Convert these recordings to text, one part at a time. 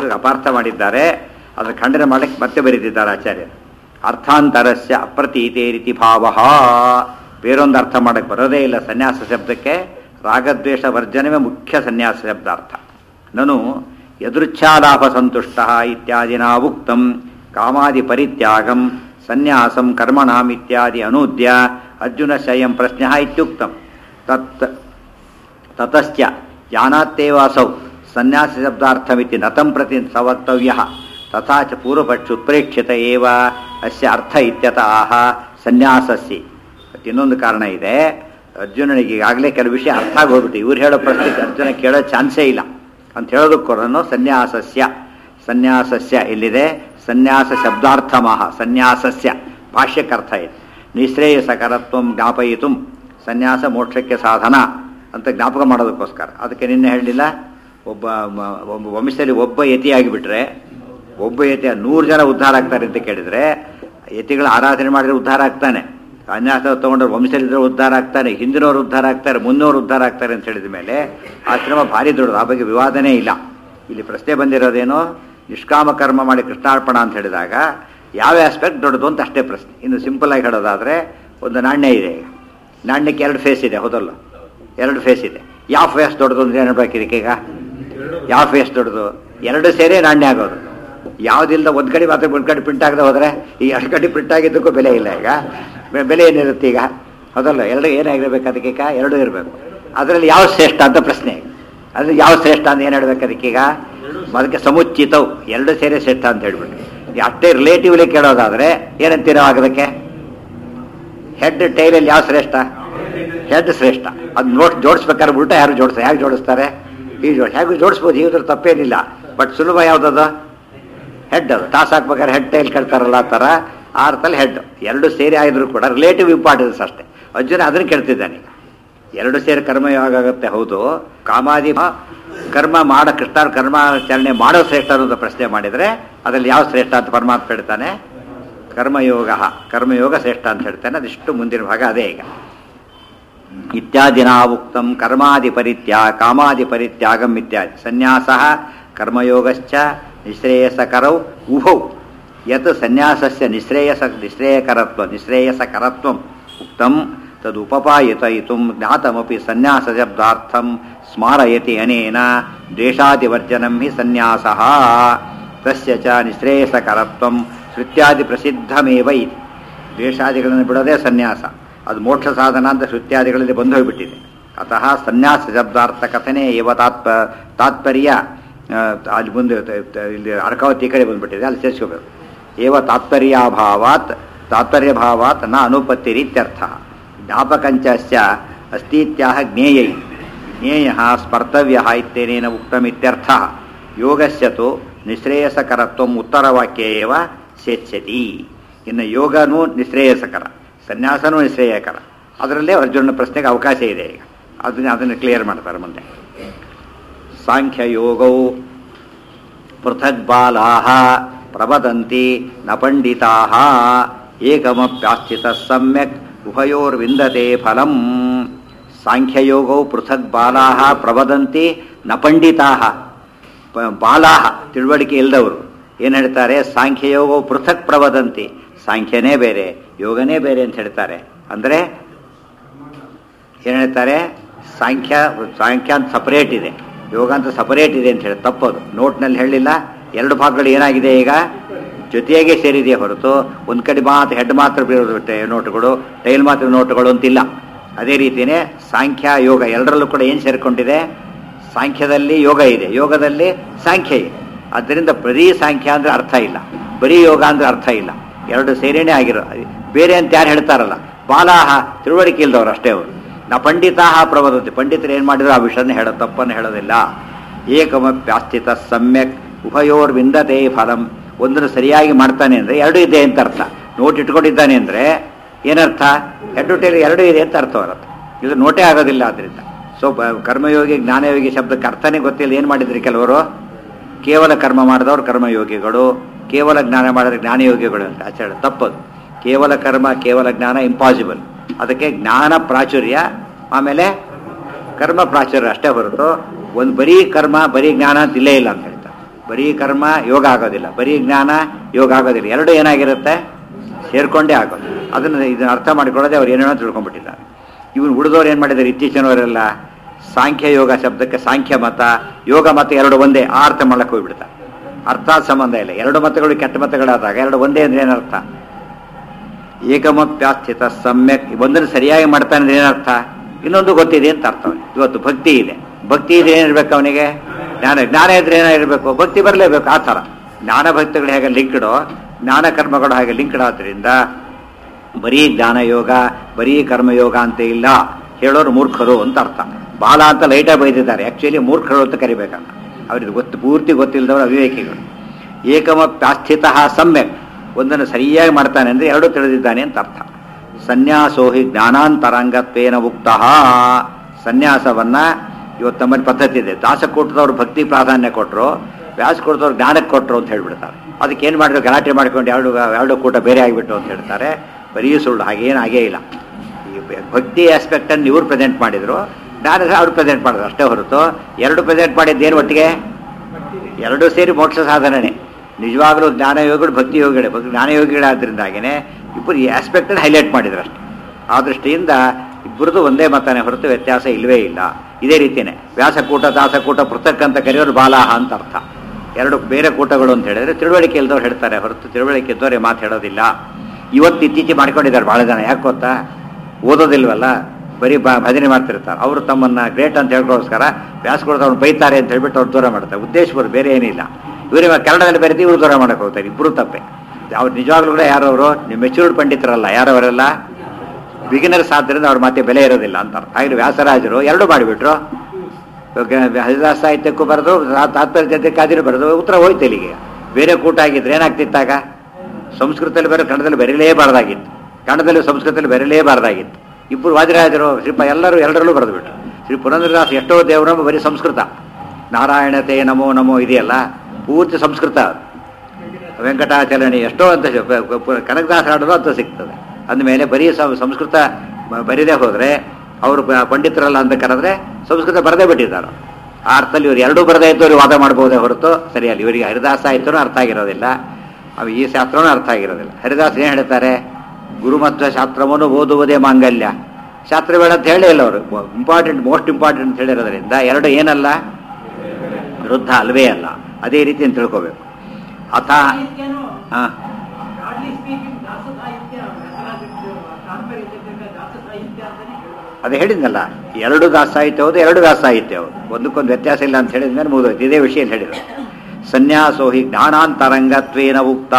ಶ್ಲೋಕಕ್ಕೆ ಅಪಾರ್ಥ ಮಾಡಿದ್ದಾರೆ ಅದನ್ನು ಖಂಡನೆ ಮಾಡಲಿಕ್ಕೆ ಮತ್ತೆ ಬರೀತಿದ್ದಾರೆ ಆಚಾರ್ಯರು ಅರ್ಥಾಂತರಸ್ಯ ಅಪ್ರತೀತೆ ರೀತಿ ಭಾವ ಬೇರೊಂದು ಅರ್ಥ ಮಾಡಕ್ಕೆ ಬರೋದೇ ಇಲ್ಲ ಸನ್ಯಾಸ ಶಬ್ದಕ್ಕೆ ರಾಗದ್ವೇಷ ವರ್ಜನವೇ ಮುಖ್ಯ ಸನ್ಯಾಸ ಶಬ್ದಾರ್ಥ ನನು ಯದೃಚ್ಛಾಲಾಭ ಸಂತುಷ್ಟ ಇತ್ಯಾದಿನ ಉಕ್ತಂ ಕಾಮಾದಿ ಪರಿತ್ಯಾಗಂ ಸನ್ಯಾಸಂ ಕರ್ಮಣಾಂ ಇತ್ಯಾದಿ ಅನೂದ್ಯ ಅರ್ಜುನ ಶಯಂ ಪ್ರಶ್ನ ಇತ್ಯುಕ್ತಂ ತತ್ ತತಶ್ಚ ಜಾನಾತ್ತೇವಾಸೌ ಸನ್ಯಾಸ ಶಬ್ದಾರ್ಥಮಿತಿ ನತಂ ಪ್ರತಿ ಸ ವಕ್ತವ್ಯ ತಥಾ ಚ ಪೂರ್ವಪಕ್ಷ ಉತ್ಪ್ರೇಕ್ಷಿತ ಏವ ಅಸ್ಯ ಅರ್ಥ ಇತ್ಯತಃ ಆಹ ಸನ್ಯಾಸಸ್ಸಿ ಮತ್ತೆ ಇನ್ನೊಂದು ಕಾರಣ ಇದೆ ಅರ್ಜುನನಿಗೆ ಈಗಾಗಲೇ ಕೆಲವು ವಿಷಯ ಅರ್ಥ ಆಗೋಗ್ಬಿಟ್ಟು ಇವ್ರು ಹೇಳೋ ಪ್ರಶ್ನೆಗೆ ಅರ್ಜುನ ಕೇಳೋ ಚಾನ್ಸೇ ಇಲ್ಲ ಅಂತ ಹೇಳೋದಕ್ಕೋರನು ಸನ್ಯಾಸಸ್ಯ ಸನ್ಯಾಸಸ್ಯ ಎಲ್ಲಿದೆ ಸನ್ಯಾಸ ಶಬ್ದಾರ್ಥಮಃ ಸನ್ಯಾಸಸ್ಯ ಭಾಷ್ಯಕ್ಕರ್ಥ ಇದೆ ನಿಶ್ರೇಯಸಕರತ್ವಂ ಜ್ಞಾಪಯಿತು ಸನ್ಯಾಸ ಮೋಕ್ಷಕ್ಕೆ ಸಾಧನ ಅಂತ ಜ್ಞಾಪಕ ಮಾಡೋದಕ್ಕೋಸ್ಕರ ಅದಕ್ಕೆ ನಿನ್ನೆ ಹೇಳಲಿಲ್ಲ ಒಬ್ಬ ಮ- ಒಬ್ಬ ವಂಶದಲ್ಲಿ ಒಬ್ಬ ಯತಿಯಾಗಿ ಬಿಟ್ರೆ ಒಬ್ಬ ಯತಿ ನೂರು ಜನ ಉದ್ಧಾರ ಆಗ್ತಾರೆ ಅಂತ ಕೇಳಿದ್ರೆ ಯತಿಗಳ ಆರಾಧನೆ ಮಾಡಿದ್ರೆ ಉದ್ಧಾರ ಆಗ್ತಾನೆ ಅನ್ಯಾಸ ತಗೊಂಡ್ರೆ ವಂಶದಲ್ಲಿದ್ರೆ ಉದ್ಧಾರ ಆಗ್ತಾನೆ ಹಿಂದಿನವರು ಉದ್ಧಾರ ಆಗ್ತಾರೆ ಮುನ್ನೋರು ಉದ್ಧಾರ ಆಗ್ತಾರೆ ಅಂತ ಹೇಳಿದ ಮೇಲೆ ಆಶ್ರಮ ಭಾರಿ ದೊಡ್ಡದು ಆ ಬಗ್ಗೆ ವಿವಾದನೇ ಇಲ್ಲ ಇಲ್ಲಿ ಪ್ರಶ್ನೆ ಬಂದಿರೋದೇನು ನಿಷ್ಕಾಮ ಕರ್ಮ ಮಾಡಿ ಕೃಷ್ಣಾರ್ಪಣ ಅಂತ ಹೇಳಿದಾಗ ಯಾವ ಆಸ್ಪೆಕ್ಟ್ ದೊಡ್ಡದು ಅಂತ ಅಷ್ಟೇ ಪ್ರಶ್ನೆ ಇನ್ನು ಸಿಂಪಲ್ ಆಗಿ ಹೇಳೋದಾದ್ರೆ ಒಂದು ನಾಣ್ಯ ಇದೆ ಈಗ ನಾಣ್ಯಕ್ಕೆ ಎರಡು ಫೇಸ್ ಇದೆ ಹೌದಲ್ಲ ಎರಡು ಫೇಸ್ ಇದೆ ಯಾವ ಫೇಸ್ ದೊಡ್ಡದು ಅಂತ ಏನು ಈಗ ಯಾವ ಫೇಸ್ ದೊಡ್ಡದು ಎರಡು ಸೇರಿ ನಾಣ್ಯ ಆಗೋದು ಯಾವುದಿಲ್ಲ ಒಂದು ಕಡೆ ಮಾತ್ರ ಒಂದು ಕಡೆ ಪ್ರಿಂಟ್ ಆಗದೆ ಹೋದರೆ ಈ ಎರಡು ಕಡೆ ಪ್ರಿಂಟ್ ಆಗಿದ್ದಕ್ಕೂ ಬೆಲೆ ಇಲ್ಲ ಈಗ ಬೆ- ಬೆಲೆ ಏನಿರುತ್ತೆ ಈಗ ಹೌದಲ್ಲ ಎರಡು ಏನಾಗಿರ್ಬೇಕು ಅದಕ್ಕೆ ಈಗ ಎರಡೂ ಇರಬೇಕು ಅದರಲ್ಲಿ ಯಾವ ಶ್ರೇಷ್ಠ ಅಂತ ಪ್ರಶ್ನೆ ಅದು ಯಾವ ಶ್ರೇಷ್ಠ ಅಂತ ಏನು ಹೇಳ್ಬೇಕು ಅದಕ್ಕೀಗ ಅದಕ್ಕೆ ಸಮುಚಿತವು ಎರಡು ಸೇರಿ ಶ್ರೇಷ್ಠ ಅಂತ ಹೇಳ್ಬಿಟ್ಟು ಈ ಅಷ್ಟೇ ರಿಲೇಟಿವ್ಲಿ ಕೇಳೋದಾದ್ರೆ ಏನಂತೀರ ಅದಕ್ಕೆ ಹೆಡ್ ಟೈಲಲ್ಲಿ ಯಾವ ಶ್ರೇಷ್ಠ ಹೆಡ್ ಶ್ರೇಷ್ಠ ಅದು ನೋಟ್ ಜೋಡಿಸ್ಬೇಕಾದ್ರೆ ಉಲ್ಟಾ ಯಾರು ಜೋಡಿಸ್ತಾರೆ ಹೇಗೆ ಜೋಡಿಸ್ತಾರೆ ಈ ಜೋಡಿ ಹೇಗೂ ಜೋಡಿಸ್ಬೋದು ಇದ್ರ ತಪ್ಪೇನಿಲ್ಲ ಬಟ್ ಸುಲಭ ಯಾವುದದು ಹೆಡ್ ಅದು ಟಾಸ್ ಹಾಕ್ಬೇಕಾದ್ರೆ ಹೆಡ್ ಟೈಲ್ ಕೇಳ್ತಾರಲ್ಲ ಆ ಥರ ಆ ಅರ್ಥದಲ್ಲಿ ಹೆಡ್ ಎರಡು ಸೇರಿ ಆದರೂ ಕೂಡ ರಿಲೇಟಿವ್ ಇಂಪಾರ್ಟೆನ್ಸ್ ಅಷ್ಟೇ ಅರ್ಜುನ ಅದನ್ನು ಕೇಳ್ತಿದ್ದಾನೆ ಈಗ ಎರಡು ಸೇರಿ ಕರ್ಮಯೋಗ ಆಗುತ್ತೆ ಹೌದು ಕಾಮಾದಿ ಮ- ಕರ್ಮ ಮಾಡ ಕೃಷ್ಣಾರ್ ಕರ್ಮಾಚರಣೆ ಮಾಡೋ ಶ್ರೇಷ್ಠ ಅನ್ನೋದು ಪ್ರಶ್ನೆ ಮಾಡಿದರೆ ಅದರಲ್ಲಿ ಯಾವ ಶ್ರೇಷ್ಠ ಅಂತ ಪರಮಾತ್ಮ ಹೇಳ್ತಾನೆ ಕರ್ಮಯೋಗ ಕರ್ಮಯೋಗ ಶ್ರೇಷ್ಠ ಅಂತ ಹೇಳ್ತಾನೆ ಅದಿಷ್ಟು ಮುಂದಿನ ಭಾಗ ಅದೇ ಈಗ ಇತ್ಯಾದಿನ ಉಕ್ತಂ ಕರ್ಮಾದಿ ಪರಿತ್ಯಾ ಕಾಮಾದಿ ಪರಿತ್ಯಾಗಂ ಇತ್ಯಾದಿ ಸನ್ಯಾಸ ಕರ್ಮಯೋಗಶ್ಚ ನಿಶ್ರೇಯಸಕರೌ ಉಭೌ ಯತ್ ಸನ್ಯಾಸಸ್ಯ ನಿಶ್ರೇಯಸ ನಿಶ್ರೇಯಕರತ್ವ ನಿಶ್ರೇಯಸಕರತ್ವಂ ಉಕ್ತಂ ತದುಪಪಾಯತಯಿತುಂ ಜ್ಞಾತಮಪಿ ಸನ್ಯಾಸ ಶಬ್ದಾರ್ಥಂ ಸ್ಮಾರಯತಿ ಅನೇನ ದ್ವೇಷಾದಿವರ್ಜನಂ ಹಿ ಸನ್ಯಾಸಃ ತಸ್ಯ ಚ ನಿಶ್ರೇಯಸಕರತ್ವಂ ಶ್ರುತ್ಯಾದಿ ಪ್ರಸಿದ್ಧಮೇವ ಇತಿ ದ್ವೇಷಾದಿಗಳನ್ನು ಬಿಡೋದೇ ಸನ್ಯಾಸ ಅದು ಮೋಕ್ಷ ಸಾಧನ ಅಂತ ಶ್ರುತ್ಯಾದಿಗಳಲ್ಲಿ ಬಂದು ಹೋಗ್ಬಿಟ್ಟಿದೆ ಅತಃ ಸನ್ಯಾಸ ಶಬ್ದಾರ್ಥ ಕಥನೆ ಇವ ತಾತ್ಪ ತಾತ್ಪರ್ಯ ಆ, ಅಲ್ಲಿ ಮುಂದೆ ತ- ತ- ಇಲ್ಲಿ ಅರ್ಕಾವತಿ ಕಡೆ ಬಂದ್ಬಿಟ್ಟಿದೆ ಅಲ್ಲಿ ಸೇರಿಸ್ಕೋಬೇಕು ಏವ ತಾತ್ಪರ್ಯಾಭಾವಾತ್ ತಾತ್ಪರ್ಯಭಾವಾತ್ ನ ಅನುಪತ್ತಿರಿತ್ಯರ್ಥ ಜ್ಞಾಪಕಂಚಸ್ಯ ಅಸ್ತೀತ್ಯಾಹ ಜ್ಞೇಯೈ ಜ್ಞೇಯ ಸ್ಪರ್ತವ್ಯ ಇತ್ಯನೇನ ಉಕ್ತಮಿತ್ಯರ್ಥ ಯೋಗಸ್ಯ ತು ನಿಶ್ರೇಯಸಕರತ್ವ ಉತ್ತರವಾಕ್ಯ ಏವ ಸೇಚ್ಯತಿ ಇನ್ನು ಯೋಗನೂ ನಿಶ್ರೇಯಸಕರ ಸನ್ಯಾಸನೂ ನಿಶ್ರೇಯಕರ ಅದರಲ್ಲೇ ಅರ್ಜುನ ಪ್ರಶ್ನೆಗೆ ಅವಕಾಶ ಇದೆ ಈಗ ಅದನ್ನ ಅದನ್ನು ಕ್ಲಿಯರ್ ಮಾಡ್ತಾರೆ ಮುಂದೆ ಸಾಂಖ್ಯಯೋಗೌ ಪೃಥಕ್ ಬಾಲಾ ಪ್ರವದಂತಿ ನ ಪಂಡಿತಾ ಏಕಮಪ್ಯಾಶ್ಚಿತ ಸಮ್ಯಕ್ ಉಭಯೋರ್ವಿಂದತೆ ಫಲಂ ಸಾಂಖ್ಯಯೋಗೌ ಪೃಥಕ್ ಬಾಲಾ ಪ್ರವದಂತಿ ನ ಪಂಡಿತಾ ಬಾಲಾ ತಿಳುವಳಿಕೆ ಇಲ್ಲದವರು ಏನು ಹೇಳ್ತಾರೆ ಸಾಂಖ್ಯಯೋಗವು ಪೃಥಕ್ ಪ್ರವದಂತಿ ಸಾಂಖ್ಯನೇ ಬೇರೆ ಯೋಗನೇ ಬೇರೆ ಅಂತ ಹೇಳ್ತಾರೆ ಅಂದರೆ ಏನು ಹೇಳ್ತಾರೆ ಸಾಂಖ್ಯ ಸಾಂಖ್ಯ ಅಂತ ಸಪರೇಟ್ ಇದೆ ಯೋಗ ಅಂತ ಸಪರೇಟ್ ಇದೆ ಅಂತ ಹೇಳಿ ತಪ್ಪದು ನೋಟ್ನಲ್ಲಿ ಹೇಳಿಲ್ಲ ಎರಡು ಭಾಗಗಳು ಏನಾಗಿದೆ ಈಗ ಜೊತೆಯಾಗೆ ಸೇರಿದೆ ಹೊರತು ಒಂದು ಕಡೆ ಮಾತ್ರ ಹೆಡ್ ಮಾತ್ರ ಬೀರೋದು ಟೆ- ನೋಟುಗಳು ಟೈಲ್ ಮಾತ್ರ ನೋಟುಗಳು ಅಂತಿಲ್ಲ ಅದೇ ರೀತಿಯೇ ಸಾಂಖ್ಯ ಯೋಗ ಎರಡರಲ್ಲೂ ಕೂಡ ಏನು ಸೇರಿಕೊಂಡಿದೆ ಸಾಂಖ್ಯದಲ್ಲಿ ಯೋಗ ಇದೆ ಯೋಗದಲ್ಲಿ ಸಾಂಖ್ಯ ಇದೆ ಆದ್ದರಿಂದ ಬರೀ ಸಾಂಖ್ಯ ಅಂದ್ರೆ ಅರ್ಥ ಇಲ್ಲ ಬರೀ ಯೋಗ ಅಂದ್ರೆ ಅರ್ಥ ಇಲ್ಲ ಎರಡು ಸೇರಿನೇ ಆಗಿರೋ ಬೇರೆ ಅಂತ ಯಾರು ಹೇಳ್ತಾರಲ್ಲ ಬಾಲಾಹ ತಿಳುವಳಿಕೆ ಇಲ್ದವ್ರು ಅಷ್ಟೇ ಅವರು ನಾ ಪಂಡಿತಾಹ ಪ್ರವದತಿ ಪಂಡಿತರು ಏನು ಮಾಡಿದ್ರು ಆ ವಿಷಯನ ಹೇಳೋ ತಪ್ಪನ್ನು ಹೇಳೋದಿಲ್ಲ ಏಕಮಪ್ಯಾಸ್ಥಿತ ಸಮ್ಯಕ್ ಉಭಯೋರ್ ವಿಂದತೆ ಫಲಂ ಒಂದನ್ನು ಸರಿಯಾಗಿ ಮಾಡ್ತಾನೆ ಅಂದರೆ ಎರಡು ಇದೆ ಅಂತ ಅರ್ಥ ನೋಟ್ ಇಟ್ಕೊಂಡಿದ್ದಾನೆ ಅಂದರೆ ಏನರ್ಥ ಹೆಡ್ ಟೈಲ್ ಎರಡು ಇದೆ ಅಂತ ಅರ್ಥ ಅವರತ್ತ ಇದು ನೋಟೇ ಆಗೋದಿಲ್ಲ ಅದರಿಂದ ಸೊ ಬ- ಕರ್ಮಯೋಗಿ ಜ್ಞಾನಯೋಗಿ ಶಬ್ದಕ್ಕೆ ಅರ್ಥನೇ ಗೊತ್ತಿಲ್ಲ ಏನು ಮಾಡಿದ್ರಿ ಕೆಲವರು ಕೇವಲ ಕರ್ಮ ಮಾಡಿದವರು ಕರ್ಮಯೋಗಿಗಳು ಕೇವಲ ಜ್ಞಾನ ಮಾಡಿದ್ರೆ ಜ್ಞಾನಯೋಗಿಗಳು ಅಂತ ಆಚರಣೆ ತಪ್ಪದು ಕೇವಲ ಕರ್ಮ ಕೇವಲ ಜ್ಞಾನ ಇಂಪಾಸಿಬಲ್ ಅದಕ್ಕೆ ಜ್ಞಾನ ಪ್ರಾಚುರ್ಯ ಆಮೇಲೆ ಕರ್ಮ ಪ್ರಾಚುರ್ಯ ಅಷ್ಟೇ ಹೊರತು ಒಂದು ಬರೀ ಕರ್ಮ ಬರೀ ಜ್ಞಾನ ಅಂತ ಇಲ್ಲೇ ಇಲ್ಲ ಅಂತ ಹೇಳ್ತಾರೆ ಬರೀ ಕರ್ಮ ಯೋಗ ಆಗೋದಿಲ್ಲ ಬರೀ ಜ್ಞಾನ ಯೋಗ ಆಗೋದಿಲ್ಲ ಎರಡು ಏನಾಗಿರುತ್ತೆ ಸೇರ್ಕೊಂಡೇ ಆಗೋದು ಅದನ್ನು ಇದನ್ನ ಅರ್ಥ ಮಾಡಿಕೊಳ್ಳದೆ ಅವ್ರು ಏನೇನೋ ತಿಳ್ಕೊಂಡ್ಬಿಟ್ಟಿದ್ದಾರೆ ಇವನು ಉಳಿದವ್ರು ಏನು ಮಾಡಿದ್ದಾರೆ ಇತ್ತೀಚಿನವರೆಲ್ಲ ಸಾಂಖ್ಯ ಯೋಗ ಶಬ್ದಕ್ಕೆ ಸಾಂಖ್ಯ ಮತ ಯೋಗ ಮತ ಎರಡು ಒಂದೇ ಆ ಅರ್ಥ ಮಾಡಕ್ಕೆ ಹೋಗ್ಬಿಡ್ತಾರೆ ಅರ್ಥ ಸಂಬಂಧ ಇಲ್ಲ ಎರಡು ಮತಗಳು ಕೆಟ್ಟ ಮತಗಳಾದಾಗ ಎರಡು ಒಂದೇ ಅಂದ್ರೆ ಏನರ್ಥ ಏಕಮಪ್ಯಾಸ್ಥಿತ ಸಮ್ಯಕ್ ಒಂದನ್ನು ಸರಿಯಾಗಿ ಮಾಡ್ತಾನೆ ಅಂದ್ರೆ ಏನರ್ಥ ಇನ್ನೊಂದು ಗೊತ್ತಿದೆ ಅಂತ ಅರ್ಥ ಅವ್ನಿಗೆ. ಇವತ್ತು ಭಕ್ತಿ ಇದೆ ಭಕ್ತಿ ಇದೆ ಏನಿರ್ಬೇಕು ಅವನಿಗೆ ಜ್ಞಾನ ಜ್ಞಾನ ಇದ್ರೆ ಏನಾಗಿರ್ಬೇಕು ಭಕ್ತಿ ಬರಲೇಬೇಕು ಆ ಥರ ಜ್ಞಾನ ಭಕ್ತಿಗಳು ಹೇಗೆ ಲಿಂಕ್ಡೋ ಜ್ಞಾನ ಕರ್ಮಗಳು ಹಾಗೆ ಲಿಂಕ್ಡ್ ಆದ್ರಿಂದ ಬರೀ ಜ್ಞಾನ ಯೋಗ ಬರೀ ಕರ್ಮಯೋಗ ಅಂತ ಇಲ್ಲ ಹೇಳೋರು ಮೂರ್ಖರು ಅಂತ ಅರ್ಥ ಬಾಲ ಅಂತ ಲೈಟಾಗಿ ಬೈದಿದ್ದಾರೆ ಆ್ಯಕ್ಚುಲಿ ಮೂರ್ಖರು ಅಂತ ಕರಿಬೇಕನ್ನ ಅವ್ರಿಗೆ ಗೊತ್ತು ಪೂರ್ತಿ ಗೊತ್ತಿಲ್ಲದವರು ಅವಿವೇಕಿಗಳು ಏಕಮಪ್ಯಾಸ್ಥಿತ ಸಮ್ಯಕ್ ಒಂದನ್ನು ಸರಿಯಾಗಿ ಮಾಡ್ತಾನೆ ಅಂದರೆ ಎರಡೂ ತಿಳಿದಿದ್ದಾನೆ ಅಂತ ಅರ್ಥ ಸನ್ಯಾಸೋ ಹಿ ಜ್ಞಾನಾಂತರಂಗತ್ವೇನ ಉಕ್ತ ಸನ್ಯಾಸವನ್ನ ಇವತ್ತು ನಮ್ಮಲ್ಲಿ ಪದ್ಧತಿ ಇದೆ ದಾಸಕೂಟದವ್ರು ಭಕ್ತಿ ಪ್ರಾಧಾನ್ಯ ಕೊಟ್ಟರು ವ್ಯಾಸಕೂಟದವ್ರು ಜ್ಞಾನಕ್ಕೆ ಕೊಟ್ಟರು ಅಂತ ಹೇಳ್ಬಿಡ್ತಾರೆ ಅದಕ್ಕೆ ಏನು ಮಾಡಿದ್ರು ಗಲಾಟೆ ಮಾಡ್ಕೊಂಡು ಎರಡು ಎರಡು ಕೂಟ ಬೇರೆ ಆಗಿಬಿಟ್ಟು ಅಂತ ಹೇಳ್ತಾರೆ ಬರೀ ಸುಳ್ಳು ಹಾಗೇನು ಆಗೇ ಇಲ್ಲ ಈ ಬ- ಭಕ್ತಿ ಆಸ್ಪೆಕ್ಟನ್ನು ಇವ್ರು ಪ್ರೆಸೆಂಟ್ ಮಾಡಿದ್ರು ಜ್ಞಾನ ಅವ್ರು ಪ್ರೆಸೆಂಟ್ ಮಾಡಿದ್ರು ಅಷ್ಟೇ ಹೊರತು ಎರಡು ಪ್ರೆಸೆಂಟ್ ಮಾಡಿದ್ದೇನು ಒಟ್ಟಿಗೆ ಎರಡೂ ಸೇರಿ ಮೋಕ್ಷ ಸಾಧನೆ ನಿಜವಾಗ್ಲೂ ಜ್ಞಾನಯೋಗಿಗಳು ಭಕ್ತಿ ಯೋಗಿಗಳೇ ಭಕ್ತಿ ಜ್ಞಾನಯೋಗಿಗಳಾದ್ರಿಂದಾಗಿನೇ ಇಬ್ಬರು ಈ ಆಸ್ಪೆಕ್ಟನ್ನು ಹೈಲೈಟ್ ಮಾಡಿದ್ರು ಅಷ್ಟೇ ಆ ದೃಷ್ಟಿಯಿಂದ ಇಬ್ಬರದು ಒಂದೇ ಮತನೇ ಹೊರತು ವ್ಯತ್ಯಾಸ ಇಲ್ಲವೇ ಇಲ್ಲ ಇದೇ ರೀತಿಯೇ ವ್ಯಾಸಕೂಟ ದಾಸಕೂಟ ಪೃಥಕ್ ಅಂತ ಕರೆಯೋರು ಬಾಲಾಹ ಅಂತ ಅರ್ಥ ಎರಡು ಬೇರೆ ಕೂಟಗಳು ಅಂತ ಹೇಳಿದ್ರೆ ತಿಳುವಳಿಕೆ ಇಲ್ದವ್ರು ಹೇಳ್ತಾರೆ ಹೊರತು ತಿಳುವಳಿಕೆ ಇದ್ದವರೇ ಮಾತು ಹೇಳೋದಿಲ್ಲ ಇವತ್ತು ಇತ್ತೀಚೆಗೆ ಮಾಡ್ಕೊಂಡಿದ್ದಾರೆ ಭಾಳ ಜನ ಯಾಕೆ ಗೊತ್ತಾ ಓದೋದಿಲ್ವಲ್ಲ ಬರೀ ಬ ಭಜನೆ ಮಾಡ್ತಿರ್ತಾರೆ ಅವರು ತಮ್ಮನ್ನ ಗ್ರೇಟ್ ಅಂತ ಹೇಳ್ಕೋಸ್ಕರ ವ್ಯಾಸಗಳು ಅವ್ರು ಬೈತಾರೆ ಅಂತ ಹೇಳ್ಬಿಟ್ಟು ಅವ್ರು ದೂರ ಮಾಡ್ತಾರೆ ಉದ್ದೇಶಪೂರ್ವ ಬೇರೆ ಏನಿಲ್ಲ ಇವರಿಗೆ ಕನ್ನಡದಲ್ಲಿ ಬರೀತಿ ಇವ್ರು ದೂರ ಮಾಡಕ್ಕೆ ಹೋಗ್ತಾರೆ ಇಬ್ಬರು ತಪ್ಪೆ ಅವ್ರು ನಿಜವಾಗ್ಲೂ ಕೂಡ ಯಾರವರು ನೀವು ಮೆಚೂರ್ಡ್ ಪಂಡಿತರಲ್ಲ ಯಾರವರೆಲ್ಲ ಬಿಗಿನರ್ಸ್ ಆದ್ದರಿಂದ ಅವ್ರ ಮತ್ತೆ ಬೆಲೆ ಇರೋದಿಲ್ಲ ಅಂತ ಅರ್ಥ ಹಾಗೆ ವ್ಯಾಸರಾಜರು ಎರಡು ಮಾಡಿಬಿಟ್ರು ಇವಾಗ ಹರಿದಾಸ ಸಾಹಿತ್ಯಕ್ಕೂ ಬರೆದು ತಾತ್ಪರ್ಯ ಜೊತೆಗಾದಿನೂ ಬರೆದು ಉತ್ತರ ಹೋಯ್ತು ಇಲ್ಲಿಗೆ ಬೇರೆ ಕೂಟ ಆಗಿದ್ರೆ ಏನಾಗ್ತಿತ್ತಾಗ ಸಂಸ್ಕೃತದಲ್ಲಿ ಬೇರೆ ಕನ್ನಡದಲ್ಲಿ ಬರೀಲೇಬಾರ್ದಾಗಿತ್ತು ಕನ್ನಡದಲ್ಲಿ ಸಂಸ್ಕೃತದಲ್ಲಿ ಬರೀಲೇಬಾರ್ದಾಗಿತ್ತು ಇಬ್ಬರು ವಾದಿರಾಜರು ಶ್ರೀಪ ಎಲ್ಲರೂ ಎರಡರಲ್ಲೂ ಬರೆದುಬಿಟ್ರು ಶ್ರೀ ಪುರಂದ್ರದಾಸ್ ಎಷ್ಟೋ ದೇವರಮ್ಮ ಬರೀ ಸಂಸ್ಕೃತ ನಾರಾಯಣತೆ ನಮೋ ನಮೋ ಇದೆಯಲ್ಲ ಪೂರ್ತಿ ಸಂಸ್ಕೃತ ಅದು. ವೆಂಕಟಾಚಲಣಿ ಎಷ್ಟೋ ಅಂತ ಶ- ಪ- ಪ- ಕನಕದಾಸ ಹಾಡೋದು ಅಂತ ಸಿಗ್ತದೆ ಅಂದಮೇಲೆ ಬರೀ ಸ- ಸಂಸ್ಕೃತ ಬ- ಬರೀದೇ ಹೋದರೆ ಅವರು ಪ- ಪಂಡಿತರಲ್ಲ ಅಂತ ಕರೆದ್ರೆ ಸಂಸ್ಕೃತ ಬರದೇ ಬಿಟ್ಟಿದ್ದಾರೆ ಆ ಅರ್ಥದಲ್ಲಿ ಇವರು ಎರಡೂ ಬರದೇ ಇದ್ದವ್ರು ವಾದ ಮಾಡ್ಬೋದೇ ಹೊರತು ಸರಿಯಲ್ಲ ಇವರಿಗೆ ಹರಿದಾಸ ಸಾಹಿತ್ಯನೂ ಅರ್ಥ ಆಗಿರೋದಿಲ್ಲ ಅವು ಈ ಶಾಸ್ತ್ರನೂ ಅರ್ಥ ಆಗಿರೋದಿಲ್ಲ ಹರಿದಾಸ್ ಏನು ಹೇಳ್ತಾರೆ ಗುರುಮತ್ವ ಶಾಸ್ತ್ರವನ್ನು ಓದುವುದೇ ಮಾಂಗಲ್ಯ ಶಾಸ್ತ್ರ ಬೇಡ ಅಂತ ಹೇಳೇ ಇಲ್ಲ ಅವರು ಇಂಪಾರ್ಟೆಂಟ್ ಮೋಸ್ಟ್ ಇಂಪಾರ್ಟೆಂಟ್ ಅಂತ ಹೇಳಿರೋದ್ರಿಂದ ಎರಡು ಏನಲ್ಲ ವಿರುದ್ಧ ಅಲ್ವೇ ಅಲ್ಲ ಅದೇ ರೀತಿ ಅಂತ ತಿಳ್ಕೋಬೇಕು ಅಥ ಸಾಹಿತ್ಯನು ಹಾ ಬ್ರಾಡ್ಲಿ ಸ್ಪೀಕಿಂಗ್ ದಾಸ ಸಾಹಿತ್ಯ ವ್ಯಾಸರಾಜದ್ದು ತಾತ್ಪರ್ಯ ಜೊತೆಗೆ ದಾಸ ಸಾಹಿತ್ಯ ಅಂತಾನೆ ಹೇಳ್ಬೋದು ಅದು ಹೇಳಿದ್ನಲ್ಲ ಎರಡು ದಾಸ ಸಾಹಿತ್ಯ ಹೌದು ಎರಡು ದಾಸ ಸಾಹಿತ್ಯ ಹೌದು ಒಂದಕ್ಕೊಂದು ವ್ಯತ್ಯಾಸ ಇಲ್ಲ ಅಂತ ಹೇಳಿದ ಮೇಲೆ ಮುಗಿದೋಯ್ತು ಇದೇ ವಿಷಯ ಹೇಳಿದ್ರು ಸನ್ಯಾಸೋ ಹಿ ಜ್ಞಾನಾಂತರಂಗತ್ವೇನ ಉಕ್ತ